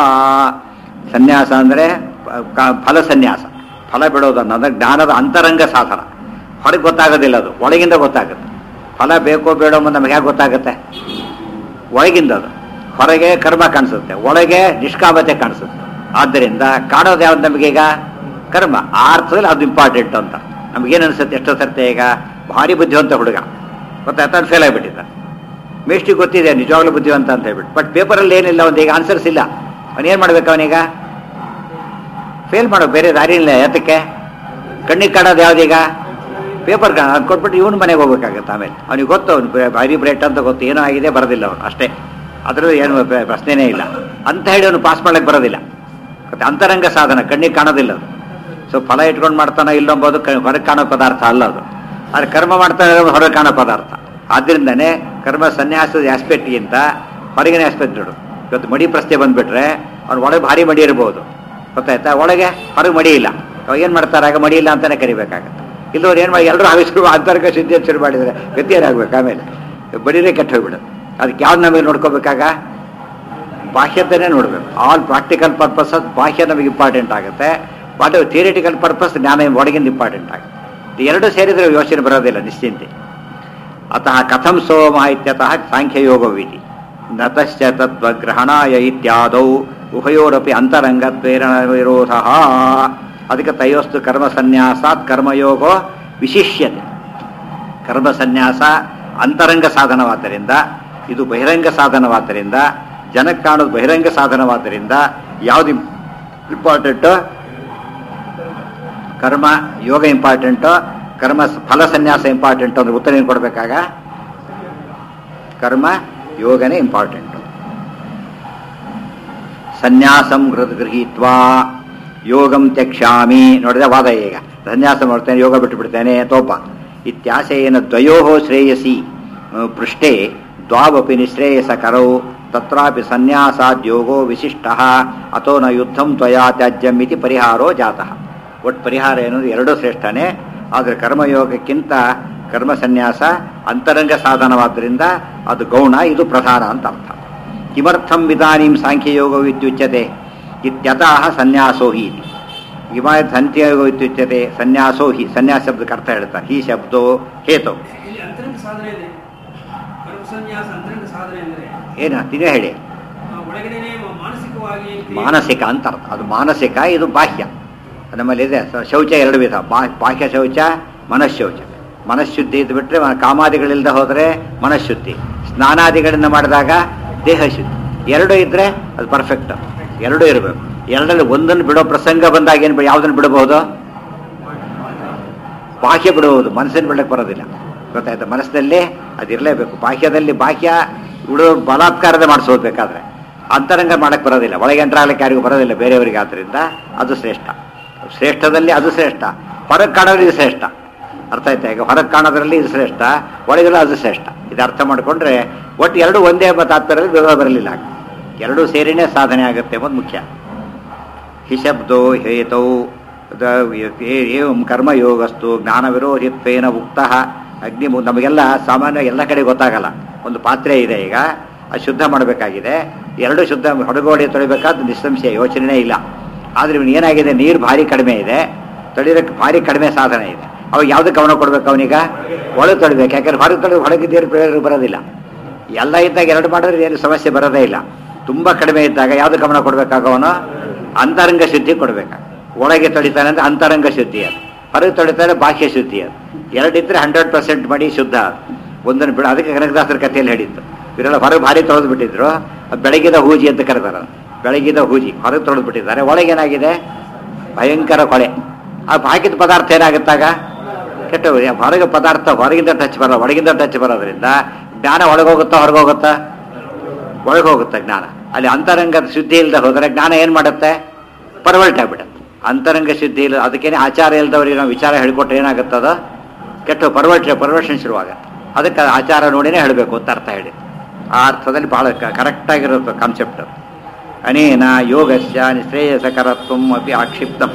ಸನ್ಯಾಸ ಅಂದರೆ ಫಲ ಸನ್ಯಾಸ ಫಲ ಬಿಡೋದು ಅನ್ನೋದು ಜ್ಞಾನದ ಅಂತರಂಗ ಸಾಧನ ಹೊರಗೆ ಗೊತ್ತಾಗೋದಿಲ್ಲ ಅದು ಒಳಗಿಂದ ಗೊತ್ತಾಗುತ್ತೆ ಫಲ ಬೇಕೋ ಬೇಡೋ ಅಂತ ನಮಗೆ ಹೇಗೆ ಗೊತ್ತಾಗುತ್ತೆ ಒಳಗಿಂದ ಅದು ಹೊರಗೆ ಕರ್ಮ ಕಾಣಿಸುತ್ತೆ ಒಳಗೆ ನಿಷ್ಕಾಮತೆ ಕಾಣಿಸುತ್ತೆ ಆದ್ದರಿಂದ ಕಾಣೋದು ಯಾವ್ದು ನಮಗೀಗ ಕರ್ಮ ಆ ಅರ್ಥದಲ್ಲಿ ಅದು ಇಂಪಾರ್ಟೆಂಟ್ ಅಂತ ನಮಗೇನು ಅನಿಸುತ್ತೆ ಎಷ್ಟೋ ಸರ್ತಿ ಈಗ ಭಾರಿ ಬುದ್ಧಿವಂತ ಹುಡುಗ ಗೊತ್ತಾಯ್ತಾ ಫೇಲ್ ಆಗಿಬಿಟ್ಟಿದ್ದ ಮೇಷ್ಟಿಗೆ ಗೊತ್ತಿದೆ ನಿಜವಾಗ್ಲೂ ಬುದ್ಧಿವಂತ ಅಂತ ಹೇಳ್ಬಿಟ್ಟು ಬಟ್ ಪೇಪರಲ್ಲಿ ಏನಿಲ್ಲ ಒಂದು ಈಗ ಆನ್ಸರ್ಸ್ ಇಲ್ಲ ಅವನೇನು ಮಾಡ್ಬೇಕು ಅವನೀಗ ಫೇಲ್ ಮಾಡೋ ಬೇರೆ ದಾರಿ ಇಲ್ಲ ಯಾತಕ್ಕೆ ಕಣ್ಣಿಗೆ ಕಾಣೋದು ಯಾವ್ದೀಗ ಪೇಪರ್ ಅದು ಕೊಟ್ಬಿಟ್ಟು ಇವನು ಮನೆಗೆ ಹೋಗ್ಬೇಕಾಗತ್ತೆ ಆಮೇಲೆ ಅವನಿಗೆ ಗೊತ್ತು ಅವ್ನು ಭಾರಿ ಬ್ರೇಟ್ ಅಂತ ಗೊತ್ತು ಏನೋ ಆಗಿದೆ ಬರೋದಿಲ್ಲ ಅವನು ಅಷ್ಟೇ ಅದರದ್ದು ಏನು ಪ್ರ- ಪ್ರಶ್ನೆನೇ ಇಲ್ಲ ಅಂತ ಹೇಳಿ ಅವನು ಪಾಸ್ ಮಾಡಕ್ಕೆ ಬರೋದಿಲ್ಲ ಮತ್ತೆ ಅಂತರಂಗ ಸಾಧನ ಕಣ್ಣಿಗೆ ಕಾಣೋದಿಲ್ಲ ಅದು ಸೊ ಫಲ ಇಟ್ಕೊಂಡು ಮಾಡ್ತಾನೋ ಇಲ್ಲೊಂಬೋದು ಕ- ಹೊರಗೆ ಕಾಣೋ ಪದಾರ್ಥ ಅಲ್ಲ ಅದು ಆದರೆ ಕರ್ಮ ಮಾಡ್ತಾನೆ ಇರೋದು ಹೊರಗೆ ಕಾಣೋ ಪದಾರ್ಥ ಆದ್ರಿಂದನೇ ಕರ್ಮ ಸನ್ಯಾಸದ ಆಸ್ಪೆಕ್ಟ್ಗಿಂತ ಹೊರಗಿನ ಆಸ್ಪೆಕ್ಟ್ ನೋಡು ಇವತ್ತು ಮಡಿ ಪ್ರಶ್ನೆ ಬಂದ್ಬಿಟ್ರೆ ಅವ್ನು ಒಳಗೆ ಭಾರಿ ಮಡಿ ಇರ್ಬೋದು ಗೊತ್ತಾಯ್ತಾ ಒಳಗೆ ಹೊರಗೆ ಮಡಿ ಇಲ್ಲ ಅವಾಗ ಏನು ಮಾಡ್ತಾರೆ ಆಗ ಮಡಿ ಇಲ್ಲ ಅಂತಾನೆ ಕರಿಬೇಕಾಗತ್ತೆ ಇಲ್ಲವ್ರು ಏನು ಮಾಡಿ ಎಲ್ಲರೂ ಆವಿಷ್ಕೃ ಅಂತರ್ಗ ಸಿದ್ಧಿ ಶುರು ಮಾಡಿದರೆ ಗತಿ ಏನಾಗ್ಬೇಕು ಆಮೇಲೆ ಬಡಿರೇ ಕೆಟ್ಟ ಹೋಗ್ಬಿಡೋದು ಅದಕ್ಕೆ ಯಾವ್ದು ನಮಗೆ ನೋಡ್ಕೋಬೇಕಾಗ ಬಾಹ್ಯದನ್ನೇ ನೋಡಬೇಕು ಆಲ್ ಪ್ರಾಕ್ಟಿಕಲ್ ಪರ್ಪಸ್ ಬಾಹ್ಯ ನಮಗೆ ಇಂಪಾರ್ಟೆಂಟ್ ಆಗುತ್ತೆ ಬಟ್ ಥಿಯರಿಟಿಕಲ್ ಪರ್ಪಸ್ ಜ್ಞಾನ ಒಳಗಿಂದ ಇಂಪಾರ್ಟೆಂಟ್ ಆಗುತ್ತೆ ಇದು ಎರಡು ಸೇರಿದ್ರೆ ಯೋಚನೆ ಬರೋದಿಲ್ಲ ನಿಶ್ಚಿಂತೆ ಅತಃ ಕಥಂ ಸೋಮ ಇತ್ಯತಃ ಸಾಂಖ್ಯಯೋಗವಿತಿ ನತಶ್ಚ ತತ್ವಗ್ರಹಣಾಯ ಇತ್ಯಾದೌ ಉಭಯೋರಪಿ ಅಂತರಂಗತ್ವೇನ ವಿರೋಧ ಅದಕ್ಕೆ ತಯೋಸ್ತು ಕರ್ಮ ಸನ್ಯಾಸಾತ್ ಕರ್ಮಯೋಗೋ ವಿಶಿಷ್ಯತೆ ಕರ್ಮ ಸನ್ಯಾಸ ಅಂತರಂಗ ಸಾಧನವಾದ್ದರಿಂದ ಇದು ಬಹಿರಂಗ ಸಾಧನವಾದ್ದರಿಂದ ಜನಕ್ಕೆ ಕಾಣೋದು ಬಹಿರಂಗ ಸಾಧನವಾದ್ದರಿಂದ ಯಾವ್ದು ಇಂಪಾರ್ಟೆಂಟು ಕರ್ಮ ಯೋಗ ಇಂಪಾರ್ಟೆಂಟು ಕರ್ಮ ಸ- ಫಲ ಸನ್ಯಾಸ ಇಂಪಾರ್ಟೆಂಟು ಅಂದ್ರೆ ಉತ್ತರ ಏನು ಕೊಡಬೇಕಾಗ ಕರ್ಮ ಯೋಗನೇ ಇಂಪಾರ್ಟೆಂಟು ಸನ್ಯಾಸಂ ಗೃ ಗೃಹೀತ್ವಾ ಯೋಗಂ ತ್ಯಕ್ಷಾಮಿ ನೋಡಿದ್ರೆ ವಾದ ಈಗ ಸನ್ಯಾಸ ಮಾಡ್ತೇನೆ ಯೋಗ ಬಿಟ್ಟು ಬಿಡ್ತೇನೆ ತೋಪ ಇತ್ಯಾಶಯೇನ ದ್ವಯೋ ಶ್ರೇಯಸಿ ಆ, ಪೃಷ್ಠೆ ದ್ವಾವಪಿ ನಿಶ್ರೇಯಸಕರೌ ತತ್ರಾಪಿ ಸನ್ಯಾಸಾದ್ ಯೋಗೋ ವಿಶಿಷ್ಟ ಅಥೋ ನ ಯುದ್ಧಂ ತ್ವಯಾ ತ್ಯಾಜ್ಯಂ ಇತಿ ಪರಿಹಾರೋ ಜಾತಃ ಒಟ್ಟು ಪರಿಹಾರ ಏನಂದ್ರೆ ಎರಡೂ ಶ್ರೇಷ್ಠನೇ ಆದರೆ ಕರ್ಮಯೋಗಕ್ಕಿಂತ ಕರ್ಮ ಸನ್ಯಾಸ ಅಂತರಂಗ ಸಾಧನವಾದ್ದರಿಂದ ಅದು ಗೌಣ ಇದು ಪ್ರಧಾನ ಅಂತ ಅರ್ಥ ಕಿಮರ್ಥಂ ವಿಧಾನೀಂ ಸಾಂಖ್ಯಯೋಗೋ ಇತ್ಯುಚ್ಯತೆ ಇತ್ಯತಃ ಸನ್ಯಾಸೋ ಹಿ ಇತಿ. ಇಮ ಸಂಖ್ಯಯೋಗೋ ಇತ್ಯುಚ್ಯತೆ ಸನ್ಯಾಸೋ ಹಿ ಸನ್ಯಾಸ ಶಬ್ದಕ್ಕೆ ಅರ್ಥ ಹೇಳ್ತಾರೆ ಈ ಶಬ್ದೋ ಹೇತು ಇಲ್ಲಿ ಅಂತರಂಗ ಸಾಧನೆ ಇದೆ ಕರ್ಮ ಸನ್ಯಾಸ ಅಂತರಂಗ ಸಾಧನೆ ಅಂದ್ರೆ ಏನು ತಿದೇ ಹೇಳಿ ಆ ಒಳಗಡೆನೆ ಮಾನಸಿಕವಾಗಿ ಕ್ರಿಯೆ- ಮಾನಸಿಕ ಅಂತ ಅರ್ಥ ಅದು ಮಾನಸಿಕ ಇದು ಬಾಹ್ಯ ನಮ್ಮಲ್ಲಿ ಇದೆ ಸ- ಶೌಚ ಎರಡು ವಿಧ ಬಾ- ಬಾಹ್ಯ ಶೌಚ ಮನಃಶೌಚ ಮನಃಶುದ್ಧಿ ಇದು ಬಿಟ್ಟರೆ ಕಾಮಾದಿಗಳಿಲ್ಲದೆ ಹೋದರೆ ಮನಃಶುದ್ಧಿ ಸ್ನಾನಾದಿಗಳಿಂದ ಮಾಡಿದಾಗ ದೇಹ ಶುದ್ಧಿ ಎರಡು ಇದ್ರೆ ಅದು ಪರ್ಫೆಕ್ಟ್ ಎರಡೂ ಇರಬೇಕು ಎರಡರಲ್ಲಿ ಒಂದನ್ನು ಬಿಡೋ ಪ್ರಸಂಗ ಬಂದಾಗ ಏನು ಯಾವುದನ್ನು ಬಿಡಬಹುದು ಬಾಹ್ಯ ಬಿಡುವುದು ಮನಸ್ಸನ್ನು ಬಿಡಕ್ಕೆ ಬರೋದಿಲ್ಲ ಗೊತ್ತಾಯ್ತಾ ಮನಸ್ಸಿನಲ್ಲಿ ಅದಿರಲೇಬೇಕು ಬಾಹ್ಯದಲ್ಲಿ ಬಾಹ್ಯ ಬಿಡೋ ಬಲಾತ್ಕಾರದ ಮಾಡಿಸೋದು ಬೇಕಾದ್ರೆ ಅಂತರಂಗ ಮಾಡಕ್ಕೆ ಬರೋದಿಲ್ಲ ಒಳಗೆ ಎಂಟ್ರಾಗ್ಲಿಕ್ಕೆ ಯಾರಿಗೂ ಬರೋದಿಲ್ಲ ಬೇರೆಯವರಿಗೆ ಆದ್ದರಿಂದ ಅದು ಶ್ರೇಷ್ಠ ಶ್ರೇಷ್ಠದಲ್ಲಿ ಅದು ಶ್ರೇಷ್ಠ ಹೊರಗೆ ಕಾಣೋದು ಇದು ಶ್ರೇಷ್ಠ ಅರ್ಥ ಆಯ್ತಾ ಈಗ ಹೊರಗೆ ಕಾಣೋದ್ರಲ್ಲಿ ಇದು ಶ್ರೇಷ್ಠ ಒಳಗಿರೋ ಅದು ಶ್ರೇಷ್ಠ ಇದು ಅರ್ಥ ಮಾಡಿಕೊಂಡ್ರೆ ಒಟ್ಟು ಎರಡು ಒಂದೇ ಎಂಬ ತಾತ್ಪರ್ಯದಲ್ಲಿ ವಿರೋಧ ಬರಲಿಲ್ಲ ಎರಡೂ ಸೇರಿನೇ ಸಾಧನೆ ಆಗುತ್ತೆ ಎಂಬುದು ಮುಖ್ಯ ಹಿಶಬ್ದೋ ಹೇತೌ ದ- ಏ- ಏವಂ ಕರ್ಮಯೋಗಸ್ತು ಜ್ಞಾನ ವಿರೋಧಿತ್ವೇನ ಉಕ್ತ ಅಗ್ನಿ ಮು- ನಮಗೆಲ್ಲ ಸಾಮಾನ್ಯ ಎಲ್ಲ ಕಡೆ ಗೊತ್ತಾಗಲ್ಲ ಒಂದು ಪಾತ್ರೆ ಇದೆ ಈಗ ಅದು ಶುದ್ಧ ಮಾಡಬೇಕಾಗಿದೆ ಎರಡು ಶುದ್ಧ ಹೊಡಗೋಡಿ ತೊಳಿಬೇಕಾದ ನಿಸ್ಸಂಶಯ ಯೋಚನೆನೇ ಇಲ್ಲ ಆದರೆ ಇವನು ಏನಾಗಿದೆ ನೀರು ಭಾರಿ ಕಡಿಮೆ ಇದೆ ತೊಳಿಯೋದಕ್ಕೆ ಭಾರಿ ಕಡಿಮೆ ಸಾಧನ ಇದೆ ಅವಾಗ ಯಾವುದಕ್ಕೆ ಗಮನ ಕೊಡ್ಬೇಕು ಅವನೀಗ ಒಳಗೆ ತೊಳಿಬೇಕು ಯಾಕಂದ್ರೆ ಹೊರಗೆ ತೊಳೆದು ಹೊರಗಿದ್ದೇನು ಪ್ರಯೋಜನ ಬರೋದಿಲ್ಲ ಎಲ್ಲ ಇದ್ದಾಗ ಎರಡು ಮಾಡಿದ್ರೆ ಏನು ಸಮಸ್ಯೆ ಬರೋದೇ ಇಲ್ಲ ತುಂಬ ಕಡಿಮೆ ಇದ್ದಾಗ ಯಾವುದು ಗಮನ ಕೊಡಬೇಕಾಗವನು ಅಂತರಂಗ ಶುದ್ಧಿ ಕೊಡಬೇಕು ಒಳಗೆ ತೊಳಿತಾನೆ ಅಂದ್ರೆ ಅಂತರಂಗ ಶುದ್ಧಿ ಅದು ಹೊರಗೆ ತೊಳಿತಾನೆ ಬಾಹ್ಯ ಶುದ್ಧಿ ಅದು ಎರಡಿದ್ರೆ ಹಂಡ್ರೆಡ್ ಪರ್ಸೆಂಟ್ ಮಾಡಿ ಶುದ್ಧ ಅದು. ಒಂದನ್ನು ಬಿಡ ಅದಕ್ಕೆ ಕನಕದಾಸರ ಕಥೆಯಲ್ಲಿ ಹೇಳಿತ್ತು ಇವರೆಲ್ಲ ಹೊರಗೆ ಭಾರಿ ತೊಳೆದು ಬಿಟ್ಟಿದ್ರು ಅದು ಬೆಳಗಿದ ಹೂಜಿ ಅಂತ ಕರೀತಾರೆ ಅದನ್ನ. ಬೆಳಗಿದ ಹೂಜಿ ಹೊರಗೆ ತೊಳೆದು ಬಿಟ್ಟಿದ್ದಾರೆ ಒಳಗೇನಾಗಿದೆ ಭಯಂಕರ ಕೊಳೆ ಆ ಬಾಕಿದ ಪದಾರ್ಥ ಏನಾಗುತ್ತಾಗ ಕೆಟ್ಟ ಹೊರಗೆ ಪದಾರ್ಥ ಹೊರಗಿಂದ ಟಚ್ ಬರಲ್ಲ ಒಳಗಿಂದ ಟಚ್ ಬರೋದ್ರಿಂದ ಜ್ಞಾನ ಒಳಗೋಗುತ್ತಾ ಹೊರಗೋಗುತ್ತಾ ಒಳಗೆ ಹೋಗುತ್ತೆ ಜ್ಞಾನ ಅಲ್ಲಿ ಅಂತರಂಗದ ಶುದ್ಧಿ ಇಲ್ಲದೆ ಹೋದರೆ ಜ್ಞಾನ ಏನು ಮಾಡುತ್ತೆ ಪರ್ವಲ್ಟ್ ಆಗ್ಬಿಡುತ್ತೆ ಅಂತರಂಗ ಶುದ್ಧಿ ಇಲ್ಲ ಅದಕ್ಕೇನೆ ಆಚಾರ ಇಲ್ಲದವರಿಗೆ ನಾವು ವಿಚಾರ ಹೇಳ್ಕೊಟ್ರೆ ಏನಾಗುತ್ತದ ಕೆಟ್ಟು ಪರ್ವರ್ಟ್ ಪರ್ವರ್ಷನ್ ಶುರುವಾಗತ್ತೆ ಅದಕ್ಕೆ ಆಚಾರ ನೋಡಿನೇ ಹೇಳಬೇಕು ಅಂತ ಅರ್ಥ ಹೇಳಿ ಆ ಅರ್ಥದಲ್ಲಿ ಬಹಳ ಕರೆಕ್ಟಾಗಿರುತ್ತೆ ಕಾನ್ಸೆಪ್ಟ್ ಅನೇನ ಯೋಗಸ್ಯ ನಿಶ್ರೇಯಸಕರತ್ವಂ ಅಪಿ ಆಕ್ಷಿಪ್ತಂ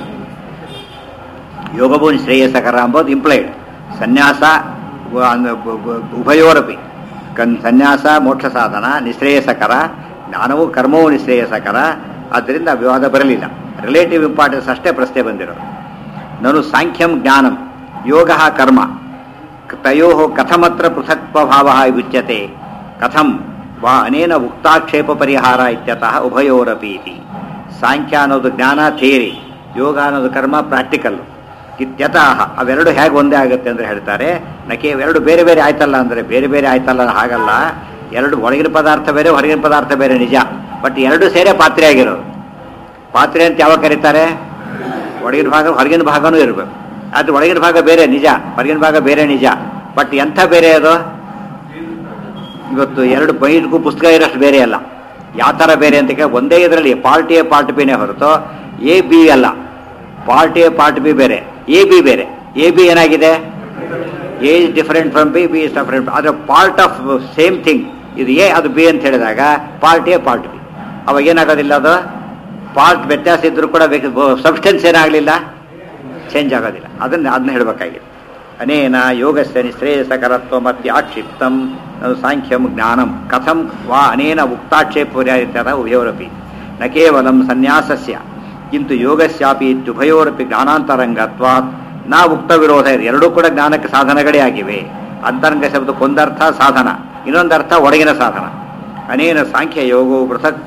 ಯೋಗವು ಶ್ರೇಯಸಕರ ಎಂಬುದು ಇಂಪ್ಲೈಡ್ ಸನ್ಯಾಸ ವ- ಅಂದ್- ಬ- ಬ- ಉಭಯೋರಪಿ ಕನ್ ಸನ್ಯಾಸ ಮೋಕ್ಷ ಸಾಧನ ನಿಶ್ರೇಯಸಕರ ಜ್ಞಾನವು ಕರ್ಮವೂ ನಿಶ್ರೇಯಸಕರ ಆದ್ದರಿಂದ ವಿವಾದ ಬರಲಿಲ್ಲ ರಿಲೇಟಿವ್ ಇಂಪಾರ್ಟೆನ್ಸ್ ಅಷ್ಟೇ ಪ್ರಶ್ನೆ ಬಂದಿರೋದು ನಾನು ಸಾಂಖ್ಯಂ ಜ್ಞಾನಂ ಯೋಗ ಕರ್ಮ ತಯೋ ಕಥಮತ್ರ ಪೃಥಕ್ವಭಾವ ವಿಚ್ಯತೆ ಕಥಂ ವಾ ಅನೇನ ಉಕ್ತಾಕ್ಷೇಪ ಪರಿಹಾರ ಇತ್ಯತಃ ಉಭಯೋರಪಿ ಇತಿ ಸಾಂಖ್ಯ ಅನ್ನೋದು ಜ್ಞಾನ ಥಿಯರಿ ಯೋಗ ಅನ್ನೋದು ಕರ್ಮ ಪ್ರಾಕ್ಟಿಕಲ್ ಇತ್ಯತಃ ಅವೆರಡು ಹೇಗೆ ಒಂದೇ ಆಗುತ್ತೆ ಅಂದ್ರೆ ಹೇಳ್ತಾರೆ ನಕೆ ಎರಡು ಬೇರೆ ಬೇರೆ ಆಯ್ತಲ್ಲ ಅಂದ್ರೆ ಬೇರೆ ಬೇರೆ ಆಯ್ತಲ್ಲ ಹಾಗಲ್ಲ ಎರಡು ಒಳಗಿನ ಪದಾರ್ಥ ಬೇರೆ ಹೊರಗಿನ ಪದಾರ್ಥ ಬೇರೆ ನಿಜ ಬಟ್ ಎರಡು ಸೇರೇ ಪಾತ್ರೆ ಆಗಿರೋದು ಪಾತ್ರೆ ಅಂತ ಯಾವಾಗ ಕರೀತಾರೆ ಒಳಗಿನ ಭಾಗ ಹೊರಗಿನ ಭಾಗನೂ ಇರಬೇಕು ಅದು ಒಳಗಿನ ಭಾಗ ಬೇರೆ ನಿಜ ಹೊರಗಿನ ಭಾಗ ಬೇರೆ ನಿಜ ಬಟ್ ಎಂಥ ಬೇರೆ ಅದು ಇವತ್ತು ಎರಡು ಬೈಟ್ಗೂ ಪುಸ್ತಕ ಇರೋಷ್ಟು ಬೇರೆ ಅಲ್ಲ ಯಾವ ಥರ ಬೇರೆ ಅಂತ ಕೇಳಿ ಒಂದೇ ಇದರಲ್ಲಿ ಪಾರ್ಟ್ ಎ ಪಾರ್ಟ್ ಬಿನೇ ಹೊರತು ಎ ಬಿ ಅಲ್ಲ ಪಾರ್ಟ್ ಎ ಪಾರ್ಟ್ ಬಿ ಬೇರೆ ಎ ಬಿ ಬೇರೆ ಎ ಬಿ ಏನಾಗಿದೆ A is different from B B is different ಆದರೆ ಪಾರ್ಟ್ ಆಫ್ ಸೇಮ್ ಥಿಂಗ್ ಇದು ಎ ಅದು ಬಿ ಅಂತ ಹೇಳಿದಾಗ ಪಾರ್ಟ್ ಎ ಪಾರ್ಟ್ ಬಿ ಅವಾಗ ಏನಾಗೋದಿಲ್ಲ ಅದು ಪಾರ್ಟ್ ವ್ಯತ್ಯಾಸ ಇದ್ರೂ ಕೂಡ ಸಬ್ಸ್ಟೆನ್ಸ್ ಏನಾಗಲಿಲ್ಲ ಚೇಂಜ್ ಆಗೋದಿಲ್ಲ ಅದನ್ನ ಅದನ್ನ ಹೇಳಬೇಕಾಗಿದೆ ಅನೇನ ಯೋಗಸ್ಯ ನಿಶ್ರೇಯಸಕರತ್ವ ಮತ್ತೆ ಆಕ್ಷಿಪ್ತಂ ಅದು ಸಾಂಖ್ಯಂ ಜ್ಞಾನಂ ಕಥಂ ವಾ ಅನೇನ ಉಕ್ತಾಕ್ಷೇಪರ್ಯಾದ ಉಭಯೋರಪಿ ನ ಕೇವಲಂ ಸನ್ಯಾಸಸ್ಯ ಕಿಂತು ಯೋಗಸ್ಯಾಪಿ ಇತ್ಯುಭಯೋರಪಿ ಜ್ಞಾನಾಂತರಂಗತ್ವಾತ್ ನಾ ಉಕ್ತ ವಿರೋಧ ಇದೆ. ಎರಡೂ ಕೂಡ ಜ್ಞಾನಕ್ಕೆ ಸಾಧನಗಳೇ ಆಗಿವೆ ಅಂತರಂಗ ಶಬ್ದಕ್ಕೊಂದರ್ಥ ಸಾಧನ ಇನ್ನೊಂದರ್ಥ ಒಳಗಿನ ಸಾಧನ ಅನೇನ ಸಾಂಖ್ಯ ಯೋಗವು ಪೃಥಕ್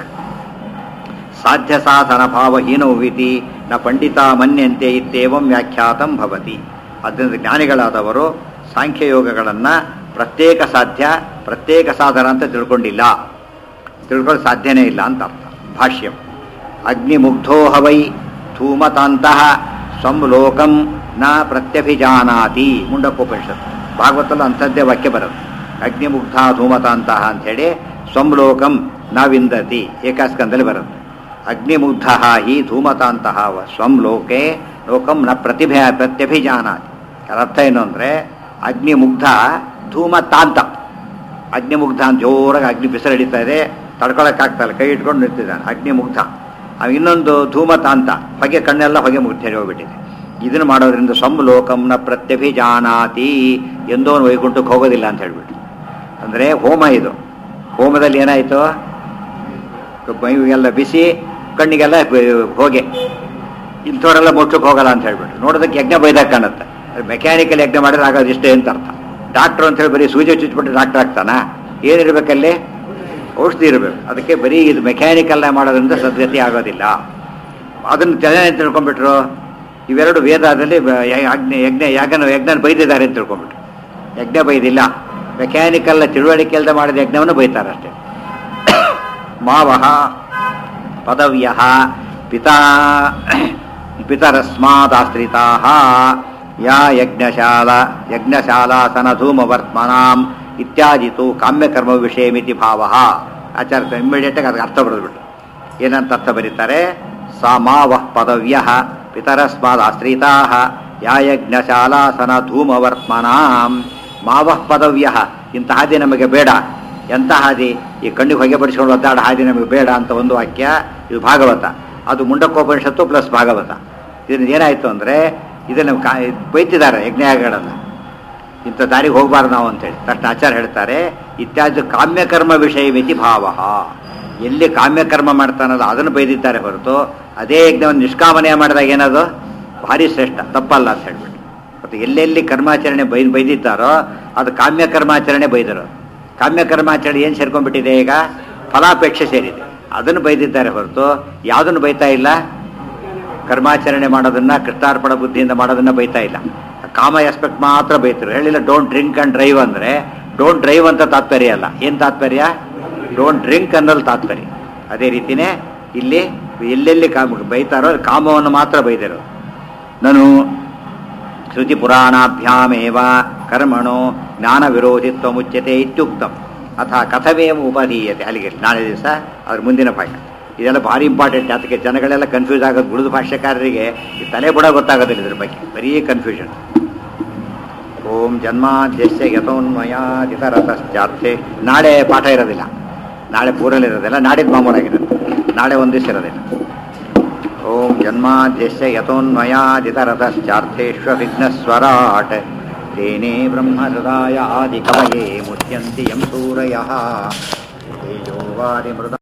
ಸಾಧ್ಯ ಸಾಧನ ಭಾವಹೀನವು ಇತಿ ನ ಪಂಡಿತ ಮನ್ಯಂತೆ ಇತ್ಯೇವಂ ವ್ಯಾಖ್ಯಾತಂ ಭವತಿ ಆದ್ದರಿಂದ ಜ್ಞಾನಿಗಳಾದವರು ಸಾಂಖ್ಯಯೋಗಗಳನ್ನು ಪ್ರತ್ಯೇಕ ಸಾಧ್ಯ ಪ್ರತ್ಯೇಕ ಸಾಧನ ಅಂತ ತಿಳ್ಕೊಂಡಿಲ್ಲ ತಿಳ್ಕೊಳ್ಳೋ ಸಾಧ್ಯನೇ ಇಲ್ಲ ಅಂತ ಅರ್ಥ ಭಾಷ್ಯಂ ಅಗ್ನಿಮುಗ್ಧೋ ಹವೈ ಧೂಮತಾಂತಹ ಸ್ವಂ ಲೋಕಂ ನ ಪ್ರತ್ಯಭಿಜಾನಾತಿ ಮುಂಡಕ್ಕೋಪನಿಷತ್ ಭಾಗವತಲ್ಲ ಅಂಥದ್ದೇ ವಾಕ್ಯ ಬರುತ್ತೆ ಅಗ್ನಿಮುಗ್ಧ ಧೂಮತಾಂತಹ ಅಂಥೇಳಿ ಸ್ವಂ ನಾವಿಂದತಿ ಏಕಾಸ್ಕಂದಲ್ಲಿ ಬರುತ್ತೆ ಅಗ್ನಿಮುಗ್ಧ ಹಿ ಧೂಮತಾಂತಹ ವ ಸ್ವಂ ಲೋಕೆ ಲೋಕಂ ನ ಪ್ರತಿಭೆ ಪ್ರತ್ಯಭಿಜಾನಾತಿ ಅದರ ಅರ್ಥ ಏನು ಅಂದರೆ ಅಗ್ನಿಮುಗ್ಧ ಧೂಮತಾಂತ ಅಗ್ನಿಮುಗ್ಧ ಅಂತ ಜೋರಾಗಿ ಅಗ್ನಿ ಬಿಸಿಲು ಹಿಡಿತಾ ಇದೆ ತಡ್ಕೊಳಕ್ಕಾಗ್ತಲ್ಲ ಕೈ ಇಟ್ಕೊಂಡು ನಿಂತಿದ್ದಾನೆ ಅಗ್ನಿಮುಗ್ಧ ಅವ ಇನ್ನೊಂದು ಧೂಮತಾಂತ ಹೊಗೆ ಕಣ್ಣೆಲ್ಲ ಹೊಗೆ ಮುಗ್ದು ಹೋಗ್ಬಿಟ್ಟಿದೆ ಇದನ್ನು ಮಾಡೋದ್ರಿಂದ ಸ್ವಂ ಲೋಕಂನ ಪ್ರತ್ಯಭಿಜಾನಾತಿ ಎಂದೋನು ವೈಕುಂಠಕ್ಕೆ ಹೋಗೋದಿಲ್ಲ ಅಂತ ಹೇಳ್ಬಿಟ್ಟು ಅಂದರೆ ಹೋಮ ಇದು ಹೋಮದಲ್ಲಿ ಏನಾಯಿತು ಮೈಗೆಲ್ಲ ಬಿಸಿ ಕಣ್ಣಿಗೆಲ್ಲ ಬ- ಹೊಗೆ ಇಂಥವರೆಲ್ಲ ಮೋಕ್ಷಕ್ಕೆ ಹೋಗಲ್ಲ ಅಂತ ಹೇಳ್ಬಿಟ್ಟು ನೋಡೋದಕ್ಕೆ ಯಜ್ಞ ಬೈದಾಗ ಕಾಣುತ್ತೆ ಮೆಕ್ಯಾನಿಕಲ್ ಯಜ್ಞ ಮಾಡಿದ್ರೆ ಆಗೋದು ಇಷ್ಟೇ ಅಂತ ಅರ್ಥ ಡಾಕ್ಟ್ರು ಅಂತ ಹೇಳಿ ಬರೀ ಸೂಜಿ ಚುಚ್ಚಿಬಿಟ್ಟು ಡಾಕ್ಟರ್ ಆಗ್ತಾನಾ ಏನಿರ್ಬೇಕಲ್ಲಿ ಔಷಧಿ ಇರಬೇಕು ಅದಕ್ಕೆ ಬರೀ ಇದು ಮೆಕ್ಯಾನಿಕಲ್ ಮಾಡೋದ್ರಿಂದ ಸದ್ಗತಿ ಆಗೋದಿಲ್ಲ ಅದನ್ನು ಜನ ಏನು ತಿಳ್ಕೊಂಡ್ಬಿಟ್ರು ಇವೆರಡು ವೇದದಲ್ಲಿ ಬ- ಯ- ಯಜ್ಞ ಯಜ್ಞ ಯಾಗನ ಯಜ್ಞನ ಬೈದಿದ್ದಾರೆ ಅಂತ ತಿಳ್ಕೊಂಡ್ಬಿಟ್ರು ಯಜ್ಞ ಬೈದಿಲ್ಲ ಮೆಕ್ಯಾನಿಕಲ್ ತಿಳುವಳಿಕೆ ಇಲ್ಲದೆ ಮಾಡಿದ ಯಜ್ಞವನ್ನು ಬೈತಾರೆ ಅಷ್ಟೇ ಮಾವಹ ಪದವ್ಯ ಪಿತಾ ಪಿತರಸ್ಮಾದಾಶ್ರಿತಾ ಯಾ ಯಜ್ಞಶಾಲ ಯಜ್ಞಶಾಲಾಸನ ಧೂಮವರ್ತ್ಮನಾಂ ಇತ್ಯಾದಿತು ಕಾಮ್ಯಕರ್ಮ ವಿಷಯ ಮಿತಿ ಭಾವ ಆಚಾರ್ಯ ಇಮ್ಮಿಡಿಯೇಟಾಗಿ ಅದಕ್ಕೆ ಅರ್ಥ ಬರೆದ್ಬಿಟ್ಟು ಏನಂತ ಅರ್ಥ ಬರೀತಾರೆ ಸಾ ಮಾವಃ ಪದವ್ಯ ಪಿತರಸ್ಮಾದಾಶ್ರಿತಾ ಯಾ ಯಜ್ಞಶಾಲಾಸನ ಧೂಮವರ್ತ್ಮನಾಂ ಮಾವಃ ಪದವ್ಯ ಇಂಥ ಹಾದಿ ನಮಗೆ ಬೇಡ ಎಂಥ ಹಾದಿ ಈ ಕಣ್ಣಿಗೆ ಹೊಗೆ ಬಡಿಸ್ಕೊಂಡು ಒದ್ದಾಡ ಹಾದಿ ನಮಗೆ ಬೇಡ ಅಂತ ಒಂದು ವಾಕ್ಯ ಇದು ಭಾಗವತ ಅದು ಮುಂಡಕೋಪನಿಷತ್ತು ಪ್ಲಸ್ ಭಾಗವತ ಇದರಿಂದ ಏನಾಯಿತು ಅಂದರೆ ಇದನ್ನು ಕಾ ಬೈತಿದ್ದಾರೆ ಯಜ್ಞಯಾಗಗಳನ್ನು ಇಂಥ ದಾರಿಗೆ ಹೋಗಬಾರ್ದು ನಾವು ಅಂತೇಳಿ ತಕ್ಷಣ ಆಚಾರ್ಯ ಹೇಳ್ತಾರೆ ಇತ್ಯಾದಿ ಕಾಮ್ಯಕರ್ಮ ವಿಷಯ ಮಿತಿ ಭಾವ ಎಲ್ಲಿ ಕಾಮ್ಯಕರ್ಮ ಮಾಡ್ತಾನಲ್ಲ ಅದನ್ನು ಬೈದಿದ್ದಾರೆ ಹೊರತು ಅದೇ ಯಜ್ಞವನ್ನು ನಿಷ್ಕಾಮನೆ ಮಾಡಿದಾಗ ಏನದು ಭಾರಿ ಶ್ರೇಷ್ಠ ತಪ್ಪಲ್ಲ ಅಂತ ಹೇಳ್ಬಿಟ್ಟು ಮತ್ತು ಎಲ್ಲೆಲ್ಲಿ ಕರ್ಮಾಚರಣೆ ಬೈ ಬೈದಿದ್ದಾರೋ ಅದು ಕಾಮ್ಯ ಕರ್ಮಾಚರಣೆ ಬೈದರು ಕಾಮ್ಯ ಕರ್ಮಾಚರಣೆ ಏನು ಸೇರ್ಕೊಂಡ್ಬಿಟ್ಟಿದೆ ಈಗ ಫಲಾಪೇಕ್ಷೆ ಸೇರಿದೆ ಅದನ್ನು ಬೈದಿದ್ದಾರೆ ಹೊರತು ಯಾವುದನ್ನು ಬೈತಾ ಇಲ್ಲ ಕರ್ಮಾಚರಣೆ ಮಾಡೋದನ್ನ ಕೃಷ್ಣಾರ್ಪಣ ಬುದ್ಧಿಯಿಂದ ಮಾಡೋದನ್ನ ಬೈತಾ ಇಲ್ಲ ಕಾಮ ಆಸ್ಪೆಕ್ಟ್ ಮಾತ್ರ ಬೈತಾರೆ ಹೇಳಿಲ್ಲ ಡೋಂಟ್ ಡ್ರಿಂಕ್ ಅಂಡ್ ಡ್ರೈವ್ ಅಂದ್ರೆ ಡೋಂಟ್ ಡ್ರೈವ್ ಅಂತ ತಾತ್ಪರ್ಯ ಅಲ್ಲ ಏನು ತಾತ್ಪರ್ಯ ಡೋಂಟ್ ಡ್ರಿಂಕ್ ಅನ್ನೋದು ತಾತ್ಪರ್ಯ ಅದೇ ರೀತಿನೇ ಇಲ್ಲಿ ಎಲ್ಲೆಲ್ಲಿ ಕಾಮ ಬೈತಾರೋ ಅಲ್ಲಿ ಕಾಮವನ್ನು ಮಾತ್ರ ಬೈದಿರೋ ನಾನು ಶ್ರುತಿ ಪುರಾಣಾಭ್ಯಾಮೇವ ಕರ್ಮಣೋ ಜ್ಞಾನ ವಿರೋಧಿತ್ವ ಮುಚ್ಯತೆ ಇತ್ಯುಕ್ತಂ ಅಥ ಕಥವೇವ ಉಪಧೀಯತೆ ಅಲ್ಲಿಗೆ ನಾಳೆ ದಿವಸ ಅದ್ರ ಮುಂದಿನ ಪಾಠ ಇದೆಲ್ಲ ಭಾರಿ ಇಂಪಾರ್ಟೆಂಟ್ ಅದಕ್ಕೆ ಜನಗಳೆಲ್ಲ ಕನ್ಫ್ಯೂಸ್ ಆಗೋದು ಉಳಿದ ಭಾಷ್ಯಕಾರರಿಗೆ ಈ ತಲೆ ಬುಡ ಗೊತ್ತಾಗೋದಿಲ್ಲ ಇದ್ರ ಬಗ್ಗೆ ಬರೀ ಕನ್ಫ್ಯೂಷನ್ ಓಂ ಜನ್ಮಾದ್ಯಸ್ಯ ಯಥೋನ್ಮಯಾದಿತರತಶ್ಚಾರ್ಥೆ ನಾಳೆ ಪಾಠ ಇರೋದಿಲ್ಲ ನಾಳೆ ಪೂರಲ್ಲಿ ಇರೋದಿಲ್ಲ ನಾಡಿದ್ದು ಮಾಮೂಲಾಗಿರುತ್ತೆ ನಾಳೆ ಒಂದು ದಿವಸ ಇರೋದಿಲ್ಲ ಓಂ ಜನ್ಮಾದ್ಯಸ್ಯ ಯಥೋನ್ಮಯಾದಿತರತಶ್ಚಾರ್ಥೇಷ್ವವಿಘ್ನಸ್ವರಾಟ್ ತೇನೇ ಬ್ರಹ್ಮಹೃದಾಯ ಆದಿಕವಯೇ ಮುಚ್ಯಂತಿ ಯಂ ಸೂರಯಃ ತೇಜೋವಾರಿ ಮೃದ